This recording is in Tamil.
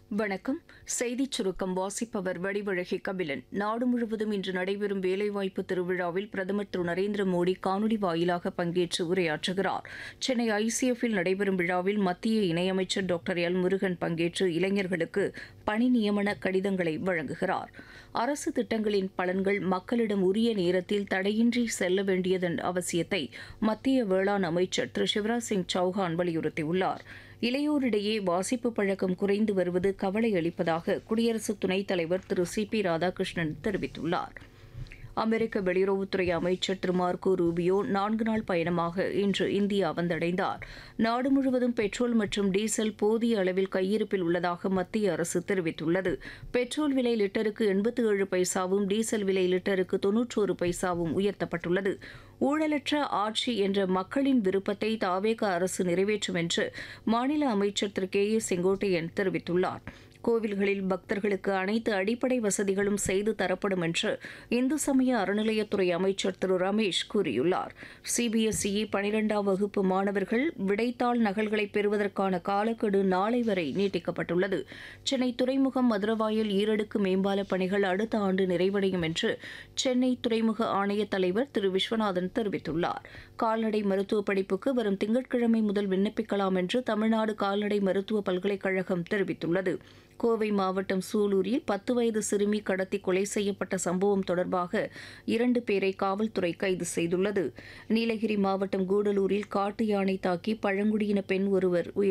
வணக்கம் செய்திச் சுருக்கம் வாசிப்பவர் வடிவழகி கபிலன் நாடு முழுவதும் இன்று நடைபெறும் வேலைவாய்ப்பு திருவிழாவில் பிரதமர் திரு நரேந்திர மோடி காணொலி வாயிலாக பங்கேற்று உரையாற்றுகிறார் சென்னை ஐசிஎஃப்பில் நடைபெறும் விழாவில் மத்திய இணையமைச்சர் டாக்டர் எல் முருகன் பங்கேற்று இளைஞர்களுக்கு பணி நியமன கடிதங்களை வழங்குகிறார் அரசு திட்டங்களின் பலன்கள் மக்களிடம் உரிய நேரத்தில் தடையின்றி செல்ல வேண்டியதன் அவசியத்தை மத்திய வேளாண் அமைச்சர் திரு சிவராஜ் சிங் சௌஹான் வலியுறுத்தியுள்ளார் இளையோரிடையே வாசிப்பு பழக்கம் குறைந்து வருவது கவலை அளிப்பதாக குடியரசு துணைத் தலைவர் திரு சி பி ராதாகிருஷ்ணன் தெரிவித்துள்ளார் அமெரிக்க வெளியுறவுத்துறை அமைச்சர் திரு மார்க்கோ ரூபியோ நான்கு நாள் பயணமாக இன்று இந்தியா வந்தடைந்தார் நாடு முழுவதும் பெட்ரோல் மற்றும் டீசல் போதிய அளவில் கையிருப்பில் உள்ளதாக மத்திய அரசு தெரிவித்துள்ளது பெட்ரோல் விலை லிட்டருக்கு எண்பத்தி ஏழு பைசாவும் டீசல் விலை லிட்டருக்கு தொன்னூற்றோரு பைசாவும் உயர்த்தப்பட்டுள்ளது ஊழலற்ற ஆட்சி என்ற மக்களின் விருப்பத்தை தாவேக அரசு நிறைவேற்றும் என்று மாநில அமைச்சர் திரு கே ஏ செங்கோட்டையன் தெரிவித்துள்ளார் கோவில்களில் பக்தர்களுக்கு அனைத்து அடிப்படை வசதிகளும் செய்து தரப்படும் என்று இந்து சமய அறநிலையத்துறை அமைச்சர் திரு ரமேஷ் கூறியுள்ளார் சிபிஎஸ்இ பனிரெண்டாம் வகுப்பு மாணவர்கள் விடைத்தாள் நகல்களை பெறுவதற்கான காலக்கெடு நாளை வரை நீட்டிக்கப்பட்டுள்ளது சென்னை துறைமுகம் மதுரவாயல் ஈரடுக்கு மேம்பால பணிகள் அடுத்த ஆண்டு நிறைவடையும் என்று சென்னை துறைமுக ஆணைய தலைவர் திரு விஸ்வநாதன் தெரிவித்துள்ளார் கால்நடை மருத்துவ படிப்புக்கு வரும் திங்கட்கிழமை முதல் விண்ணப்பிக்கலாம் என்று தமிழ்நாடு கால்நடை மருத்துவ பல்கலைக்கழகம் தெரிவித்துள்ளது கோவை மாவட்டம் சூலூரில் பத்து வயது சிறுமி கடத்தி கொலை செய்யப்பட்ட சம்பவம் தொடர்பாக இரண்டு பேரை காவல்துறை கைது செய்துள்ளது நீலகிரி மாவட்டம் கூடலூரில் காட்டு யானை தாக்கி பழங்குடியின பெண் ஒருவர் உயிர்